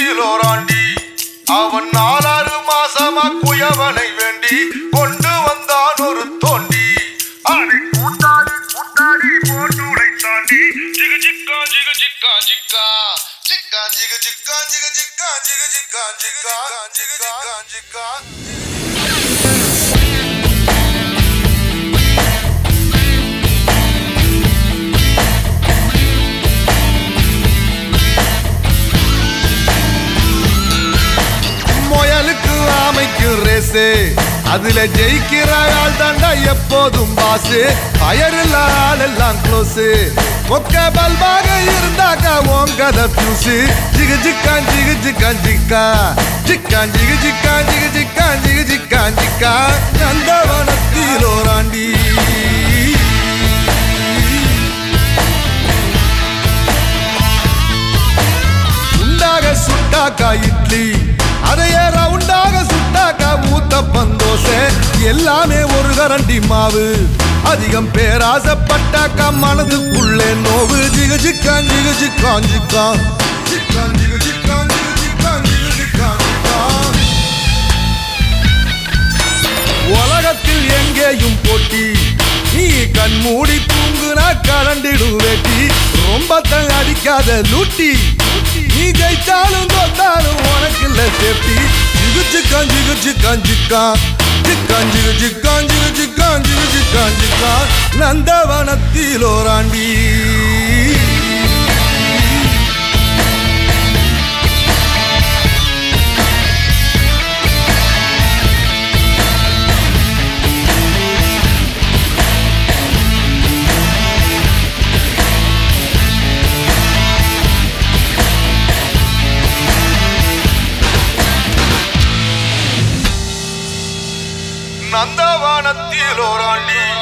நந்தவனத்தில் ஓராண்டி அவன் நாலாறு மாசமா குயவனை வேண்டி கொண்டு வந்தான் ஒரு தோண்டி அதை கூட்டாடி கூட்டாடி போட்டு உடைத்தாண்டி ஜிகு ஜிக்கா ஜிகு ஜிக்கா ஜிக்கா ஜிக்கா ஜிகு ஜிக்கா ஜிகு ஜிக்கா ஜிகு ஜிக்கா ஜிக்கா ஜிக்கா ஜிக்கா முயலுக்கு ஆமைக்கு ரேசு அதுல ஜெயிக்கிற ஆள் தாண்டா எப்போதும் பாசு பயரில்ல ஆள் எல்லாம் க்ளோஸு மொக்க பல்பாக இருந்தாக்கா ஓங்கத பியூசு ஜிகு ஜிக்கான் ஜிகு ஜிக்கான் ஜிக்கா ஜிக்கான் ஜிகு ஜிக்கான் ஜிகு ஜிக்கான் ஜிகு ஜிக்கான் ஜிக்கா நந்தவனத்தில் ஓராண்டி உண்டாக சுட்டாக்கா இட்லி அதையே ரவுண்டாக சுட்டாக்கா ஊத்தப்பம் தோசை எல்லாமே ஒரு கரண்டி மாவு அதிகம் பேராசப்பட்டாக்கா மனதுக்குள்ளே நோவு ஜிகு ஜிக்கான் ஜிகு ஜிக்கான் ஜிக்கான் ஜிக்கான் ஜிகு ஜிக்கான் ஜிகு ஜிக்கான் ஜிகு ஜிக்கான் ஜிக்கான் உலகத்தில் எங்கேயும் போட்டி நீ கண் மூடி தூங்குனா கலண்டிடும் வேட்டி ரொம்ப தங்க அடிக்காத லூட்டி நீ ஜெயிச்சாலும் தோத்தாலும் உனக்கு இல்ல சேஃப்டி ஜிகுச்சு காஞ்சி குச்சு காஞ்சிக்கா ஜிக்காஞ்சி குச்சி காஞ்சி குச்சி காஞ்சி குச்சி காஞ்சிக்கா நந்தவனத்தில் ஓராண்டி நந்தவனத்தில் ஓராண்டி